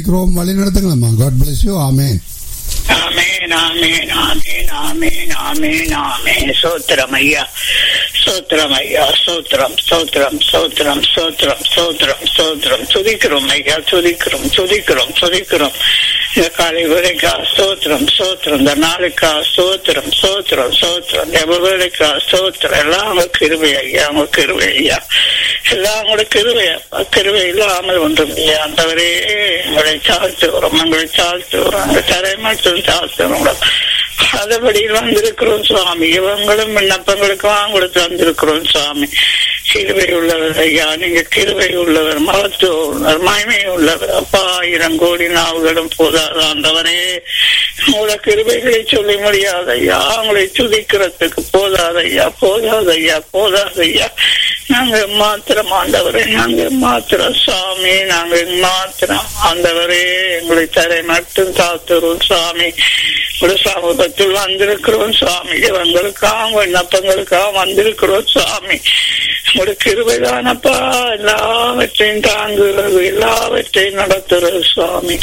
இருக்கிறோம் வழி நடத்துங்களம்மா God bless you amen amen amen amen amen amen amen சோத்திரம் ஐயா சோத்திரம் ஐயா சோத்திரம் சோத்திரம் சோத்திரம் சோத்திரம் சோத்திரம் சோத்திரம் துதிக்கிறோம் ஐயா துதிக்கிறோம் துதிக்கிறோம் துதிக்கிறோம் இந்த காலை வேலைக்கா சோத்திரம் சோத்திரம் இந்த நாளுக்கா சோத்திரம் சோத்திரம் சோத்திரம் இந்த வேலைக்கா சோத்திரம் எல்லாம் உங்க கிருவை ஐயா உங்க கிருவை ஐயா எல்லாம் உங்களோட கிருவை அப்பா கிருவை இல்லாமல் ஒன்றும் இல்லையா அந்தவரே உங்களை தாழ்த்துகிறோம் உங்களை தாழ்த்துகிறோம் அந்த தரை மட்டும் தாழ்த்துகிறோம் அதபடியில் வந்திருக்கிறோம் சுவாமி இவங்களும் விண்ணப்பங்களுக்கும் கொடுத்து வந்திருக்கிறோம் சுவாமி கிருவை உள்ளவர் ஐயா நீங்க கிருவை உள்ளவர் மகத்துவ உள்ளவர் மகிமை உள்ளவர் அப்பா ஆயிரம் கோடி நாவுகளும் போதாது ஆண்டவரே உங்களோட கிருபைகளை சொல்ல முடியாத ஐயா உங்களை துதிக்கிறதுக்கு போதாத ஐயா போதாத ஐயா போதாத ஐயா நாங்க மாத்திரம் ஆண்டவரே நாங்க மாத்திரம் சாமி நாங்க மாத்திரம் ஆண்டவரே எங்களை தரை மட்டும் தாத்துறோம் சாமி ஒரு சமூகத்தில் வந்திருக்கிறோம் சுவாமி இவங்களுக்காக விண்ணப்பங்களுக்காக வந்திருக்கிறோம் சுவாமி ஒரு கிருபைதானப்பா எல்லாவற்றையும் தாங்குகிறது எல்லாவற்றையும் நடத்துறது சுவாமி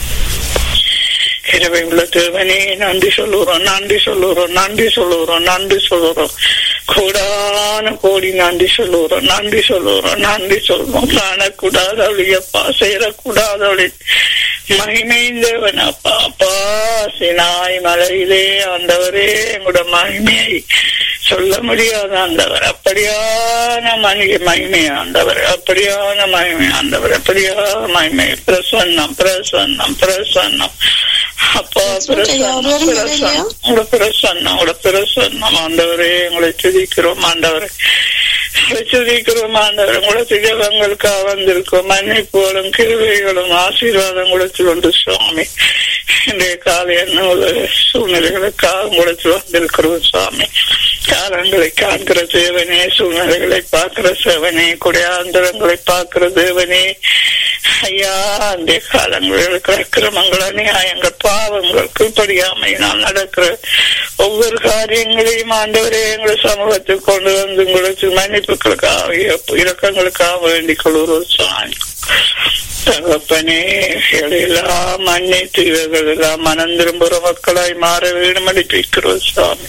கிருபை உள்ள தேவனே நன்றி சொல்லுறோம் நன்றி சொல்லுறோம் நன்றி சொல்லுறோம் நன்றி சொல்லுறோம் கூடான கோடி நன்றி சொல்லுறோம் நன்றி சொல்லுறோம் நன்றி சொல்லுவோம் காணக்கூடாதவளி அப்பா சேரக்கூடாதவளி மகிமை தேவன் அப்பா அப்பா சினாய் மலையிலே ஆண்டவரே எங்களோட மகிமையை சொல்ல முடியாத ஆண்டவர் அப்படியான மனித மகிமை ஆண்டவர் அப்படியான மகிமை ஆண்டவர் அப்படியான மகிமை பிரசன்னம் பிரசன்னம் பிரசன்னம் அப்பா பிரசன்னம் பிரசன்னம் உங்களோட பிரசன்னம் உங்களோட பிரசன்னம் ஆண்டவரே உங்களை துதிக்கிறோம் ஆண்டவரே துதிக்கிறோம் ஆண்டவர் உங்களோட திஜவங்களுக்காக வந்திருக்கோம் மன்னிப்புகளும் கிருவைகளும் ஆசீர்வாதம் கொடுத்து கொண்டு சுவாமி இன்றைய காலை என்ன சூழ்நிலைகளுக்காக கொடுத்து வந்திருக்கிறோம் சுவாமி காலங்களை காண்கிற தேவனே சூழ்நிலைகளை பார்க்கிற சேவனே குடையாந்திரங்களை பார்க்கிற தேவனே ஐயா அந்த காலங்களில் அக்கிரமங்கள் அநியாயங்கள் பாவங்கள் கீழ்படியாமையினால் நடக்கிற ஒவ்வொரு காரியங்களையும் ஆண்டவரே எங்களை சமூகத்தில் கொண்டு வந்து உங்களுக்கு மன்னிப்புகளுக்காக இறக்கங்களுக்காக வேண்டிக் கொள்கிறோம் சாமி தகப்பனே எல்லாம் மன்னித்து இவர்கள் எல்லாம் மனம் திரும்புகிற மக்களாய் மாற வேண்டும் அடிப்பிக்கிறோம் சுவாமி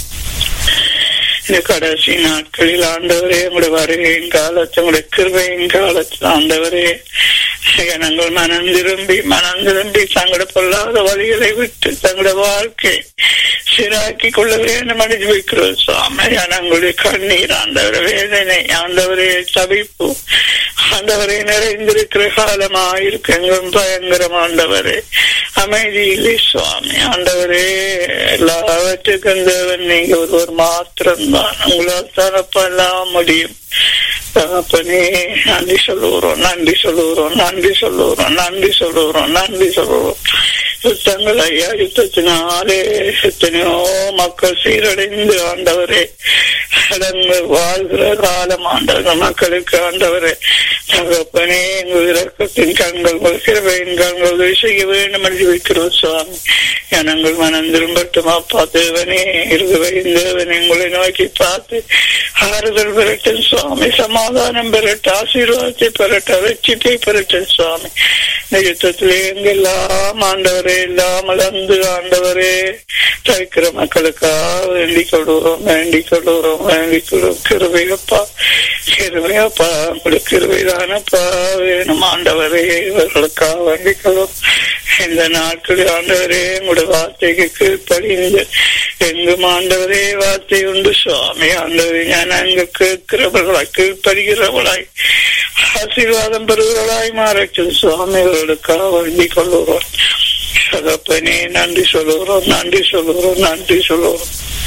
இந்த கடைசி நாட்களில் ஆண்டவரே உங்களுடைய வருகையின் காலத்து உங்களுடைய கிருபையின் காலத்தில் ஆண்டவரே ஜனங்கள் மனம் திரும்பி மனம் திரும்பி தங்களோட பொல்லாத வழிகளை விட்டு தங்களோட வாழ்க்கை சீராக்கி கொள்ள வேண்டும் அடிச்சு வைக்கிறோம் சுவாமி ஜனங்களுடைய கண்ணீர் ஆண்டவர் வேதனை ஆண்டவரே தவிப்பு ஆண்டவரை நிறைந்திருக்கிற காலமாயிருக்கு எங்கும் பயங்கரம் ஆண்டவரே அமைதி இல்லை சுவாமி ஆண்டவரே எல்லாவற்றுக்கும் தேவன் நீங்க ஒருவர் மாத்திரம்தான் உங்களால் தரப்பெல்லாம் முடியும் தகப்பனே நன்றி சொல்லுகிறோம் நன்றி சொல்லுகிறோம் நன்றி சொல்லுகிறோம் நன்றி சொல்லுகிறோம் நன்றி சொல்லுகிறோம் யுத்தங்கள் ஐயா யுத்தத்தினாலே எத்தனையோ மக்கள் சீரடைந்து ஆண்டவரே கடந்து வாழ்கிற காலம் ஆண்டவர் மக்களுக்கு ஆண்டவரே தகப்பனே எங்கள் இறக்கத்தின் கண்கள் கிருபையின் கண்கள் உதவி செய்ய வேண்டும் என்று வைக்கிறோம் சுவாமி ஜனங்கள் மனம் திரும்பட்டும் அப்பா தேவனே இருகவையின் தேவன் எங்களை நோக்கி பார்த்து ஆறுதல் பெறட்டும் சுவாமி சமாதானம் பெறட்டும் ஆசீர்வாதத்தை பெறட்டும் வெற்றிப்பை பெறட்டும் சுவாமி இந்த யுத்தத்திலே எங்கெல்லாம் ஆண்டவரே எல்லாம் வளர்ந்து ஆண்டவரே தவிக்கிற மக்களுக்காக வேண்டிக் கொள்கிறோம் வேண்டிக் கொள்கிறோம் வேண்டிக் கொள்கிறோம் கிருபையப்பா கிருபையப்பா உங்களுக்கு கிருபைதானப்பா வேணும் ஆண்டவரே இவர்களுக்காக வேண்டிக் கொள்வோம் இந்த நாட்களில் ஆண்டவரே உங்களுடைய வார்த்தைக்கு கீழ்ப்படிந்து எங்கும் ஆண்டவரே வார்த்தை உண்டு சுவாமி ஆண்டவரே ஞான அங்கு கேட்கிறவர்களாய் கீழ்ப்படுகிறவர்களாய் ஆசீர்வாதம் பெறுகிறவர்களாய் மாறட்டும் சுவாமிகளுக்காக வேண்டிக் கொள்ளுகிறோம் சகப்பனே நன்றி சொல்லுகிறோம் நன்றி சொல்லுகிறோம் நன்றி சொல்லுகிறோம்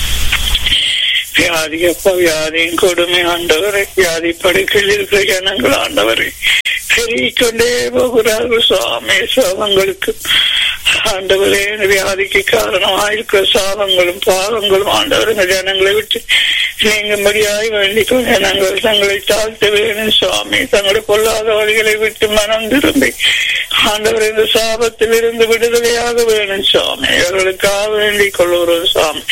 வியாதி அப்பா வியாதியின் கொடுமை ஆண்டவரை வியாதி படுக்கையில் இருக்கிற ஜனங்கள் ஆண்டவரை பெருகிக்கொண்டே போகிறார்கள் சுவாமி சாபங்களுக்கு ஆண்டவரே வியாதிக்கு காரணமாயிருக்கிற சாபங்களும் பாவங்களும் ஆண்டவர் இந்த ஜனங்களை விட்டு நீங்கும்படியாய் வேண்டிக்கும் ஜனங்கள் தங்களை தாழ்த்த வேணும் சுவாமி தங்களுடைய பொல்லாத வழிகளை விட்டு மனம் திரும்பி ஆண்டவர் இந்த சாபத்தில் இருந்து விடுதலையாக வேணும் சுவாமி அவர்களுக்காக வேண்டிக் கொள்ளுகிறோம் சுவாமி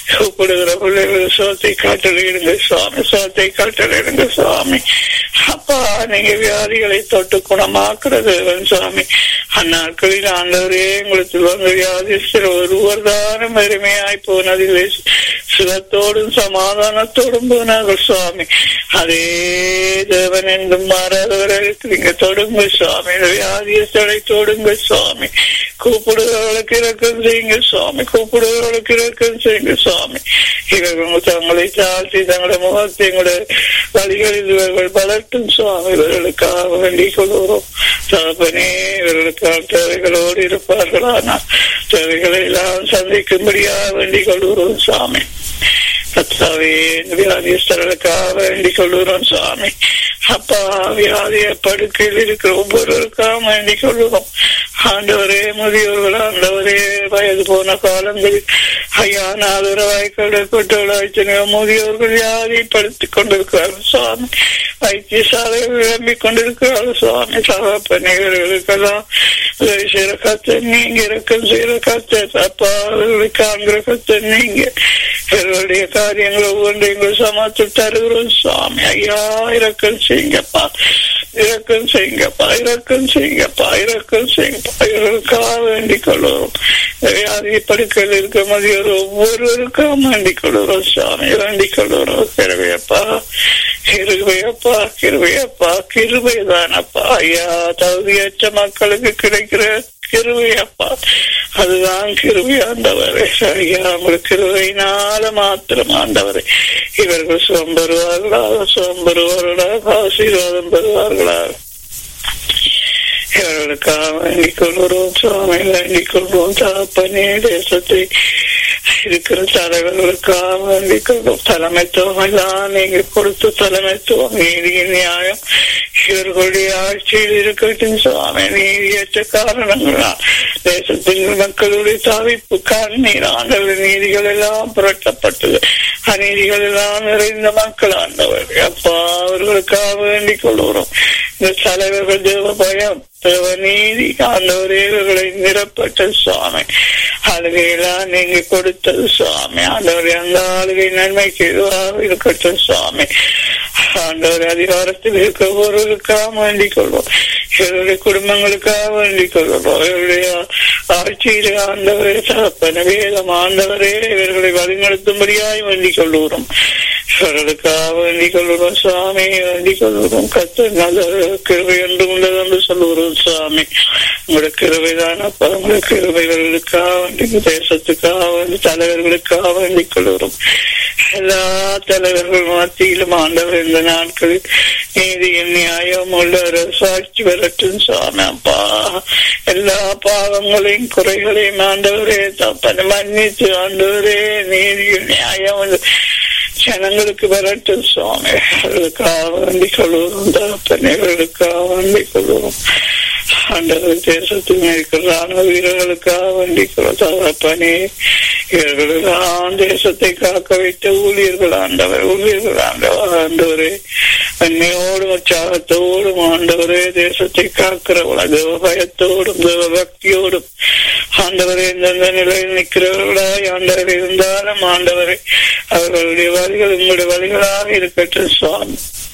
கூப்பிடுகிற பிள்ளைகள் சோத்தை காட்டலிடுங்க சுவாமி சோத்தை காட்டலிடுங்க சுவாமி அப்பா நீங்க வியாதிகளை தொட்டு குணமாக்குறது சுவாமி அந்நாட்களில் ஆண்டவரே உங்களுக்கு வந்து வியாதிஸ்தர் ஒருவர் தானும் பெருமையாய் போனதில்லை சுகத்தோடும் சமாதானத்தோடும் போனார்கள் சுவாமி அதே தேவன் என்றும் மாறாதவர்களுக்கு நீங்க தொடுங்க சுவாமி வியாதியஸ்தரை தொடுங்க சுவாமி கூப்பிடுகிறவர்களுக்கு இறக்கம் செய்யுங்க சுவாமி கூப்பிடுகிறவர்களுக்கு இறக்கம் செய்யுங்க சுவாமி இவர்கள் தங்களை தாழ்த்தி தங்களுடைய முகத்தை எங்களுடைய வழிகளில் இவர்கள் வளர்த்தும் சுவாமி இவர்களுக்காக வேண்டிக் கொள்கிறோம் தகப்பனே இவர்களுக்காக தேவைகளோடு இருப்பார்களானால் தேவைகளை எல்லாம் சந்திக்கும்படியாக வேண்டிக் கொள்கிறோம் சுவாமி கத்தாவே வியாதிஸ்தர்களுக்காக வேண்டிக் கொள்கிறோம் சுவாமி அப்பா வியாதிய படுக்கையில் இருக்கிற ஒவ்வொருவருக்காக வேண்டிக் கொள்கிறோம் ஆண்டவரே முதியோர்கள் ஆண்டவரே வயது போன காலங்களில் ஐயா நாதுரவாய் கடற்பட்டவளாய்ச்சனையோ முதியோர்கள் வியாதிப்படுத்திக் கொண்டிருக்கிறார்கள் சுவாமி வைத்தியசாலைகள் விளம்பிக் கொண்டிருக்கிறார்கள் சுவாமி சகாப்பனைகளுக்கெல்லாம் உதவி செய்கிற கத்தை நீங்க இறக்கம் செய்கிற கத்தை அப்பா அவர்களை காண்கிற கத்தை நீங்க இவர்களுடைய காரியங்கள் ஒவ்வொன்றையும் சமாத்து தருகிறோம் சுவாமி ஐயா இறக்கம் செய்யுங்கப்பா இறக்கம் செய்யுங்கப்பா இறக்கம் செய்யுங்கப்பா இறக்கம் செய்யுங்கப்பா இவர்களுக்காக வேண்டிக் கொள்ளுவோம் வியாதி படுக்கையில் இருக்க மதியோர் ஒவ்வொருவருக்கும் வேண்டிக் கொள்ளுறோம் சுவாமி வேண்டிக் கொள்ளுறோம் கிருவையப்பா கிருவையப்பா கிருவையப்பா கிருவைதானப்பா ஐயா தகுதியற்ற மக்களுக்கு கிடைக்கிற கிருவையப்பா அதுதான் கிருவை ஆண்டவரே ஐயா உங்களுக்கு கிருவையினால மாத்திரம் ஆண்டவரே இவர்கள் சுகம் பெறுவார்களாக சுகம் பெறுவார்களாக ஆசீர்வாதம் பெறுவார்களாக இவர்களுக்காக வேண்டிக் கொள்கிறோம் சுவாமி வேண்டிக் கொள்வோம் தகப்பனே தேசத்தை இருக்கிற தலைவர்களுக்காக வேண்டிக் கொள்வோம் தலைமைத்துவம் எல்லாம் நீங்க கொடுத்த தலைமைத்துவம் நீதியின் நியாயம் இவர்களுடைய ஆட்சியில் இருக்கட்டும் சுவாமி நீதியற்ற காரணங்களால் தேசத்தின் மக்களுடைய தவிப்பு கண்ணீர் ஆண்டவர் நீதிகள் எல்லாம் புரட்டப்பட்டது அநீதிகள் எல்லாம் நிறைந்த மக்கள் ஆண்டவர் அப்பா அவர்களுக்காக வேண்டிக் கொள்கிறோம் இந்த தலைவர்கள் தேவ பயம் தேவ நீதி ஆண்டவரே இவர்களை நிரப்பட்ட சுவாமி ஆளுகையெல்லாம் நீங்க கொடுத்தது சுவாமி ஆண்டவர் அந்த ஆளுகை நன்மைக்கு எதுவாக இருக்கட்டும் சுவாமி ஆண்டவர் அதிகாரத்தில் இருக்க ஒருவருக்காக வேண்டிக் கொள்வோம் இவருடைய குடும்பங்களுக்காக வேண்டிக் கொள்வோம் இவருடைய ஆட்சியிலே ஆண்டவரே தகப்பன வேதம் ஆண்டவரே இவர்களை வழிநடத்தும்படியாய் வேண்டிக் கொள்ளுகிறோம் இவர்களுக்காக வேண்டிக் கொள்ளுகிறோம் சுவாமி வேண்டிக் கொள்ளுகிறோம் கத்த நல்ல கிருவை என்று உள்ளது என்று சொல்லுகிறோம் சுவாமி உங்களுடைய கிருவைதான் அப்பா உங்களுடைய கிருவைகளுக்காக வேண்டி தேசத்துக்காக வேண்டி தலைவர்களுக்காக வேண்டிக் கொள்கிறோம் எல்லா தலைவர்கள் மத்தியிலும் ஆண்டவர் இந்த நாட்களில் நீதியின் நியாயம் உள்ள சாட்சி வரட்டும் சுவாமி அப்பா எல்லா பாவங்களையும் குறைகளையும் ஆண்டவரே தப்பனை மன்னித்து ஆண்டவரே நீதியின் நியாயம் ஜனங்களுக்கு வரட்டும் சுவாமி அவர்களுக்காக வேண்டிக் கொள்வோம் தகப்பனைகளுக்காக வேண்டிக் கொள்வோம் ஆண்டவர் தேசத்தில் இருக்கிற ராணுவ வீரர்களுக்காக வேண்டிக் கொள்வோம் தகப்பனே இவர்களெல்லாம் தேசத்தை காக்க வைத்த ஊழியர்கள் ஆண்டவர் ஊழியர்கள் ஆண்டவர் ஆண்டவரே அன்னையோடும் உற்சாகத்தோடும் ஆண்டவரே தேசத்தை காக்கிறவள தேவ பயத்தோடும் தேவ பக்தியோடும் ஆண்டவரே எந்தெந்த நிலையில் நிற்கிறவர்களாய் ஆண்டவர் இருந்தாலும் ஆண்டவரை அவர்களுடைய வழிகள் உங்களுடைய வழிகளாக இருக்கட்டும் சுவாமி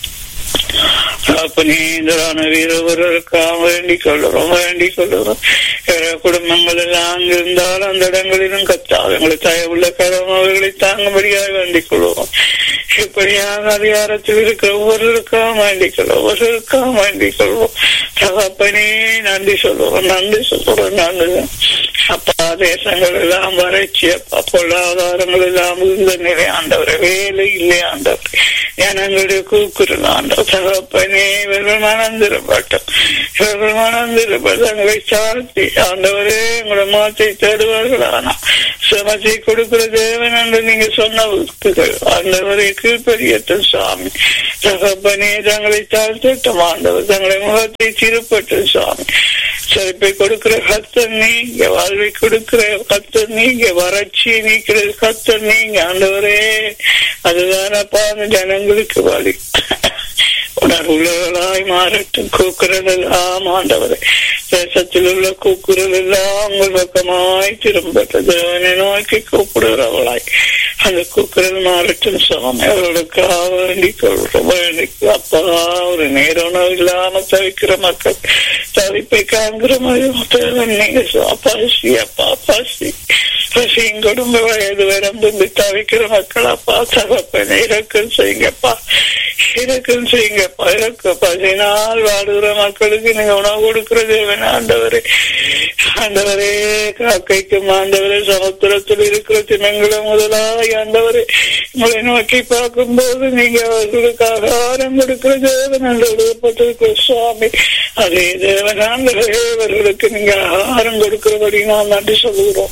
அப்பனீந்தரான வீரவர்களுக்காக வேண்டிக் கொள்ளுறோம் வேண்டிக் கொள்ளுறோம் குடும்பங்கள் எல்லாம் அங்கிருந்தாலும் அந்த இடங்களிலும் கத்தாது எங்களை தயவுள்ள கரம் அவர்களை தாங்கும்படியாக வேண்டிக் கொள்வோம் இப்படியாக அதிகாரத்தில் இருக்கிற ஒவ்வொருவருக்காக வேண்டிக் கொள்வோம் ஒவ்வொருவருக்காக வேண்டிக் கொள்வோம் தகப்பனே நன்றி சொல்லுவோம் நன்றி சொல்லுவோம் நன்றி அப்பா தேசங்கள் எல்லாம் வறட்சி அப்பா பொருளாதாரங்கள் எல்லாம் இருந்த நிலை ஆண்டவர் வேலை இல்லை ஆண்டவர் ஜனங்களுடைய கூக்குரல் ஆண்டவர் தகப்பனே இவர்கள் மணந்திரப்பட்டோம் இவர்கள் மணந்திரப்பட்டு தங்களை சார்த்தி ஆண்டவரே உங்களோட மாத்தை தருவார்கள் ஆனா சமத்தை கொடுக்கிற தேவன் என்று நீங்க சொன்ன வாக்குகள் ஆண்டவரை கீழ்பெரியட்டும் சுவாமி தகப்பனே தங்களை தாழ்த்தட்டும் ஆண்டவர் தங்களை முகத்தை சிறுப்பட்டும் சுவாமி செழிப்பை கொடுக்கிற கத்தர் நீங்க வாழ்வை கொடுக்கிற கத்தர் நீங்க வறட்சி நீக்கிற கத்தர் நீங்க ஆண்டவரே அதுதானப்பா அந்த ஜனங்களுக்கு வழி உணர்வுகளாய் மாறட்டும் கூக்குரல் எல்லாம் ஆண்டவரே தேசத்தில் உள்ள கூக்குரல் எல்லாம் உங்கள் பக்கமாய் திரும்பட்டும் தேவனை நோக்கி கூப்பிடுகிறவளாய் அந்த கூக்குரல் மாறட்டும் சுவாமி அவர்களுக்காக வேண்டிக் கொள்றோம் வேண்டிக் அப்பா ஒரு நேர உணவு இல்லாம தவிக்கிற மக்கள் தவிப்பை காண்கிற மாதிரி நீங்க பசி அப்பா பசி பசியும் குடும்ப வயது வரம்பு தவிக்கிற மக்கள் அப்பா தகப்பனை இறக்கம் செய்யுங்கப்பா இறக்கம் செய்யுங்கப்பா இறக்க பசினால் வாடுகிற மக்களுக்கு நீங்க உணவு கொடுக்கிற தேவன் ஆண்டவரே ஆண்டவரே காக்கைக்கும் ஆண்டவரே சமுத்திரத்தில் இருக்கிற தினங்களும் முதலாய் ஆண்டவரே உங்களை நோக்கி பார்க்கும் போது நீங்க அவர்களுக்கு ஆகாரம் கொடுக்கிற தேவன் என்று எழுதப்பட்டிருக்கிற சுவாமி அதே தேவன் ஆண்டவரே அவர்களுக்கு நீங்க ஆகாரம் கொடுக்கிறபடி நான் நன்றி சொல்லுகிறோம்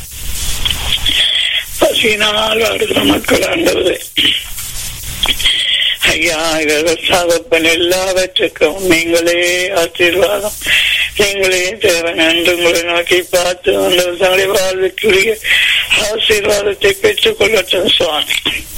பசியினால் வாடுகிற மக்கள் ஆண்டவரே ஐயா இவர்கள் சாதப்பன் எல்லாவற்றுக்கும் நீங்களே ஆசீர்வாதம் நீங்களே தேவன் என்று உங்களை நோக்கி பார்த்து அந்த தங்களுடைய வாழ்வுக்குரிய ஆசீர்வாதத்தை பெற்றுக் கொள்ளட்டும் சுவாமி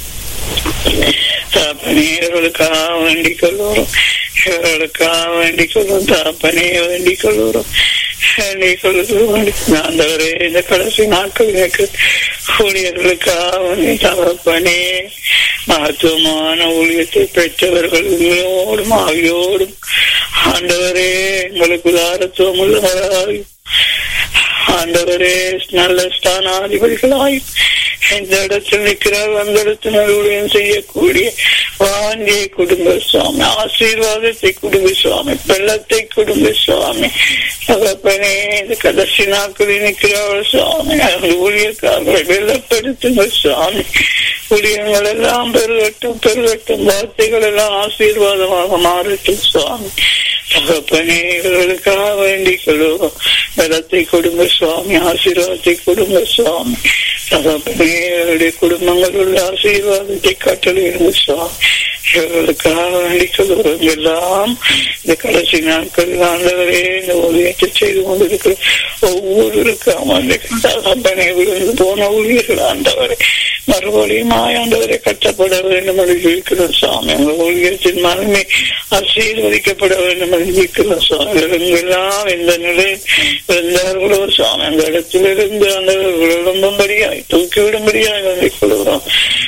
தாப்பனே இவர்களுக்காக வேண்டிக் கொள்வோம் இவர்களுக்காக வேண்டிக் கொள்வோம் தாப்பனே வேண்டிக் கொள்வோம் வேண்டிக் கொள்வோம் ஆண்டவரே இந்த கடைசி நாட்கள் எனக்கு ஊழியர்களுக்காக தகப்பனே மகத்துவமான ஊழியத்தை பெற்றவர்கள் உங்களோடும் ஆகியோடும் ஆண்டவரே எங்களுக்கு உதாரத்துவம் உள்ளவராயும் ஆண்டவரே நல்ல ஸ்தானாதிபதிகளாயும் எந்த இடத்தில் நிற்கிறார் அந்த இடத்தில் ஊழியம் செய்யக்கூடிய வாண்டிய குடும்ப சுவாமி ஆசீர்வாதத்தை குடும்ப சுவாமி வெள்ளத்தை குடும்ப சுவாமி தகப்பனே இந்த கடைசி நாட்களில் நிற்கிறார்கள் சுவாமி அவர்கள் ஊழியக்காரர்களை வெள்ளப்படுத்துங்க சுவாமி ஊழியங்கள் எல்லாம் பெருகட்டும் பெருகட்டும் வார்த்தைகள் எல்லாம் ஆசீர்வாதமாக மாறட்டும் சுவாமி தகப்பனே இவர்களுக்காக வேண்டிக் கொள்வோம் பலத்தை கொடுங்க சுவாமி ஆசீர்வாதத்தை கொடுங்க சுவாமி தகப்பனே இவருடைய குடும்பங்கள் உள்ள ஆசீர்வாதத்தை கட்டளையிடுங்க சுவாமி இவர்களுக்காக வேண்டிக் கொள்வோம் எல்லாம் இந்த கடைசி நாட்கள் ஆண்டவரே இந்த ஊழியத்தை செய்து கொண்டிருக்கிற ஒவ்வொருவருக்கும் தகப்பனை விழுந்து போன ஊழியர்கள் ஆண்டவரை மறுபடியும் ஆண்டவரை கட்டப்பட வேண்டும் என்று இருக்கிறோம் சுவாமி உங்கள் ஊழியத்தின் மனமே ஆசீர்வதிக்கப்பட வேண்டும் என்று இருக்கிறோம் சுவாமி எல்லாம் இந்த நிலையில் இருந்தார்களோ சுவாமி அந்த இடத்திலிருந்து அந்த விளம்பும்படியாய் தூக்கிவிடும்படியாய் வேண்டிக் கொள்கிறோம்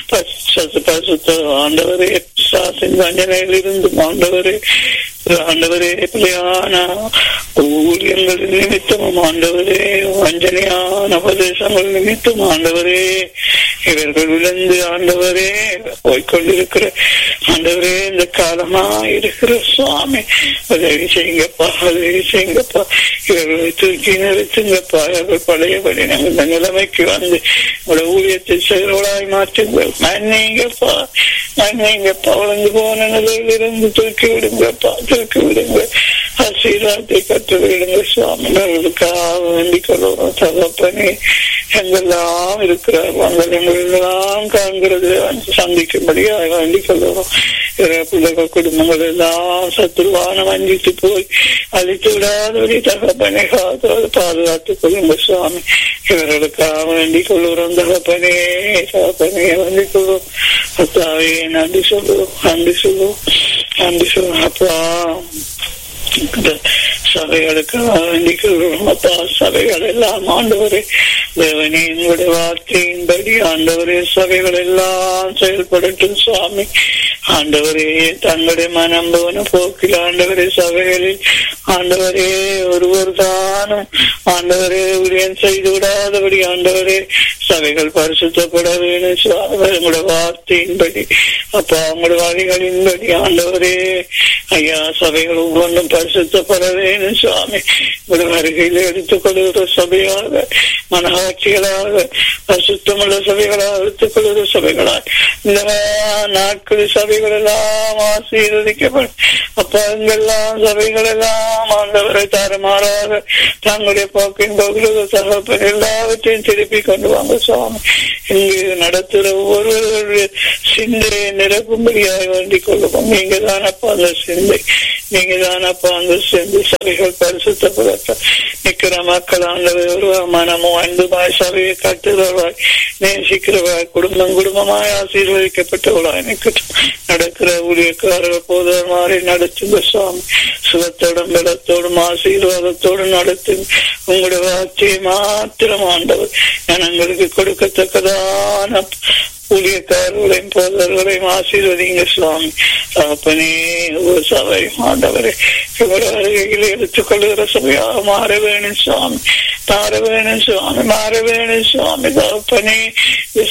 பசுத்த ஆண்டவரே சாத்தின் வஞ்சனையில் இருந்து ஆண்டவரே ஆண்டவரே பிள்ளையான ஊழியங்கள் நிமித்தமும் ஆண்டவரே வஞ்சனையான உபதேசங்கள் நிமித்தம் ஆண்டவரே இவர்கள் விழுந்து ஆண்டவரே போய்கொண்டிருக்கிற ஆண்டவரே இந்த காலமா இருக்கிற சுவாமி உதவி செய்யுங்கப்பா உதவி செய்யுங்கப்பா இவர்களை தூக்கி நிறுத்துங்கப்பா இவர்கள் பழையபடி நாங்கள் இந்த நிலைமைக்கு வந்து உங்களோட ஊழியத்தை செயல்களாய் மாற்றுங்கள் மன்னிங்கப்பா மன்னிங்கப்பா வளர்ந்து போன நிலையில் இருந்து தூக்கி விடுங்கப்பா தூக்கி விடுங்க ஆசீர்வாதத்தை கற்று விடுங்க சுவாமி அவர்களுக்காக வேண்டிக் கொள்வோம் தகப்பனே எங்கெல்லாம் இருக்கிறார் வாங்கள் எங்களெல்லாம் காண்கிறது சந்திக்கும்படியாக வேண்டிக் கொள்வோம் பிள்ளைகள் குடும்பங்கள் எல்லாம் சத்துருவான வஞ்சித்து போய் அழித்து விடாதபடி தகப்பனை காத்து பாதுகாத்துக் கொள்ளுங்க சுவாமி இவர்களுக்காக வேண்டிக் கொள்ளுறோம் தகப்பனே தகப்பனே வேண்டிக் கொள்வோம் அத்தாவே நன்றி சொல்லுவோம் நன்றி சொல்லுவோம் நன்றி சொல்லுவோம் அப்பா சபைகளுக்கு அப்பா சபைகள் எல்லாம் ஆண்டவரே தேவனே எங்களுடைய வார்த்தையின்படி ஆண்டவரே சபைகள் எல்லாம் செயல்படட்டும் சுவாமி ஆண்டவரே தங்களுடைய மனம் போன போக்கில் ஆண்டவரே சபைகளில் ஆண்டவரே ஒருவர் தானும் ஆண்டவரே ஊழியம் செய்து விடாதபடி ஆண்டவரே சபைகள் பரிசுத்தப்பட வேணும் சுவாமி உங்களுடைய வார்த்தையின்படி அப்பா உங்களுடைய வழிகளின்படி ஆண்டவரே ஐயா சபைகள் ஒவ்வொன்றும் பரிசுத்தப்பட வேணும் சுவாமி உங்களுடைய வருகையில் எடுத்துக் கொள்கிற சபையாக மனவாட்சிகளாக பரிசுத்தமுள்ள சபைகளாக எடுத்துக் கொள்கிற சபைகளாக இந்த நாட்களில் சபைகள் எல்லாம் ஆசீர்வதிக்கப்படும் அப்பா எங்கெல்லாம் சபைகள் எல்லாம் ஆண்டவரை தரமாறாக தங்களுடைய போக்கின் பகுதியில் தகப்பன் எல்லாவற்றையும் திருப்பி கொண்டு வாங்க சுவாமி இங்கு நடத்துகிற ஒவ்வொருவருடைய சிந்தையை நிரப்பும்படியாக வேண்டிக் கொள்ளுவோம் நீங்க தானப்பா அந்த சிந்தை நீங்க தானப்பா அந்த சிந்தை சபைகள் பரிசுத்தப்படத்த நிக்கிற மக்கள் ஆண்டவர் மனமும் அன்புமாய் சபையை கட்டுகிறவாய் நேசிக்கிறவாய் குடும்பம் குடும்பமாய் ஆசீர்வதிக்கப்பட்டவளாய் நிற்கட்டும் நடக்கிற ஊழியக்காரர்கள் போதர் மாதிரி நடத்துங்க சுவாமி சுகத்தோடும் பலத்தோடும் ஆசீர்வாதத்தோடும் நடத்துங்க உங்களுடைய வார்த்தையை மாத்திரம் ஆண்டவர் ஜனங்களுக்கு கொடுக்கத்தக்கதான ஊழியக்காரர்களையும் போதர்களையும் ஆசீர்வதிங்க சுவாமி அப்பனே ஒரு சபை ஆண்டவரை இவருடைய அருகையில் எடுத்துக் கொள்ளுகிற சபையாக மாற வேணும் சுவாமி மாற வேணும் சுவாமி மாற வேணும் சுவாமி தகப்பனே